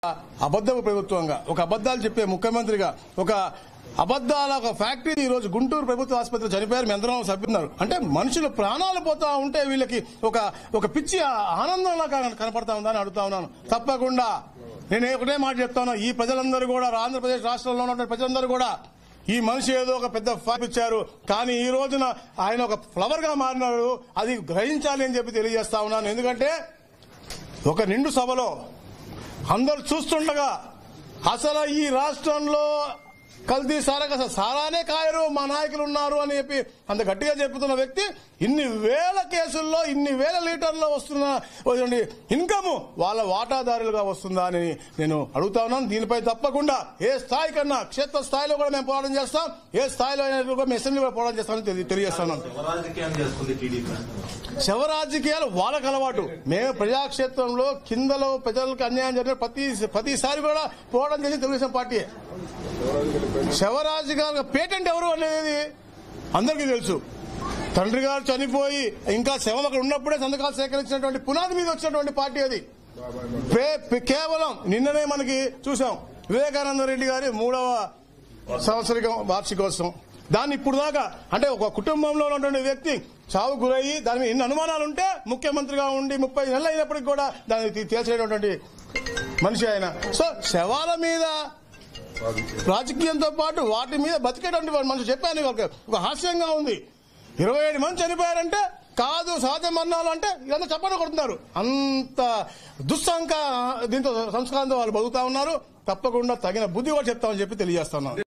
అబద్ధపు ప్రభుత్వంగా ఒక అబద్దాలు చెప్పే ముఖ్యమంత్రిగా ఒక అబద్దాల ఒక ఫ్యాక్టరీ ఈ రోజు గుంటూరు ప్రభుత్వ ఆసుపత్రి చనిపోయారు మీ అందరం సభ్యున్నారు అంటే మనుషులు ప్రాణాలు పోతా ఉంటే వీళ్ళకి ఒక ఒక పిచ్చి ఆనందంలా కన- కనపడతా ఉందని అడుగుతా ఉన్నాను తప్పకుండా నేను ఒకటే మాట చెప్తాను ఈ ప్రజలందరూ కూడా ఆంధ్రప్రదేశ్ రాష్ట్రంలో ఉన్నటువంటి ప్రజలందరూ కూడా ఈ మనిషి ఏదో ఒక పెద్ద ఫ్యాక్ ఇచ్చారు కానీ ఈ రోజున ఆయన ఒక ఫ్లవర్ గా మారినారు అది గ్రహించాలి అని చెప్పి తెలియజేస్తా ఉన్నాను ఎందుకంటే ఒక నిండు సభలో అందరు చూస్తుండగా అసలు ఈ రాష్ట్రంలో కల్తీ సారాక అసలు సారానే కాయరు మా నాయకులు ఉన్నారు అని చెప్పి అంత గట్టిగా చెప్తున్న వ్యక్తి ఇన్ని వేల కేసుల్లో ఇన్ని వేల లీటర్లో వస్తున్న వస్తుంది ఇన్కమ్ వాళ్ళ వాటాదారులుగా వస్తుందా అని నేను అడుగుతా ఉన్నాను దీనిపై తప్పకుండా ఏ స్థాయి కన్నా క్షేత్ర స్థాయిలో కూడా మేము పోరాటం చేస్తాం ఏ స్థాయిలో అయినా కూడా మేము అసెంబ్లీ కూడా పోరాటం చేస్తామని తెలి- తెలియజేస్తున్నాను రాజకీయం చేస్తుంది టీడీపీ శవ రాజకీయాలు వాళ్ళకి అలవాటు మేము ప్రజాక్షేత్రంలో కిందలో ప్రజలకు అన్యాయం జరిగిన ప్రతి ప్రతిసారి కూడా పోవడం చేసి తెలుగుదేశం పార్టీ శవ రాజకీయాలకు పేటెంట్ ఎవరు అనేది అందరికీ తెలుసు తండ్రి గారు చనిపోయి ఇంకా శవం అక్కడ ఉన్నప్పుడే సంతకాలు సేకరించినటువంటి పునాది మీద వచ్చినటువంటి పార్టీ అది పే- పే- కేవలం నిన్ననే మనకి చూసాం వివేకానంద రెడ్డి గారి మూడవ సంవత్సరిక వార్షికోత్సవం దాన్ని ఇప్పుడు దాకా అంటే ఒక కుటుంబంలో ఉన్నటువంటి వ్యక్తి చావు గురయ్యి దాని మీద ఎన్ని అనుమానాలు ఉంటే ముఖ్యమంత్రిగా ఉండి ముప్పై నెలలు అయినప్పటికీ కూడా దాన్ని తీ- తేల్చేటటువంటి మనిషి ఆయన సో శవాల మీద రాజకీయంతో పాటు వాటి మీద బతికేటువంటి వాడు మనిషి చెప్పాను ఒక ఒక హాస్యంగా ఉంది ఇరవై ఏడు మంది చనిపోయారంటే కాదు సహజ మరణాలు అంటే ఇదంతా చప్పట్లు కొడుతున్నారు అంత దుస్సంక దీంతో సంస్కారంతో వాళ్ళు బతుకుతా ఉన్నారు తప్పకుండా తగిన బుద్ధి కూడా చెప్తామని చెప్పి తెలియజేస్తున్నాను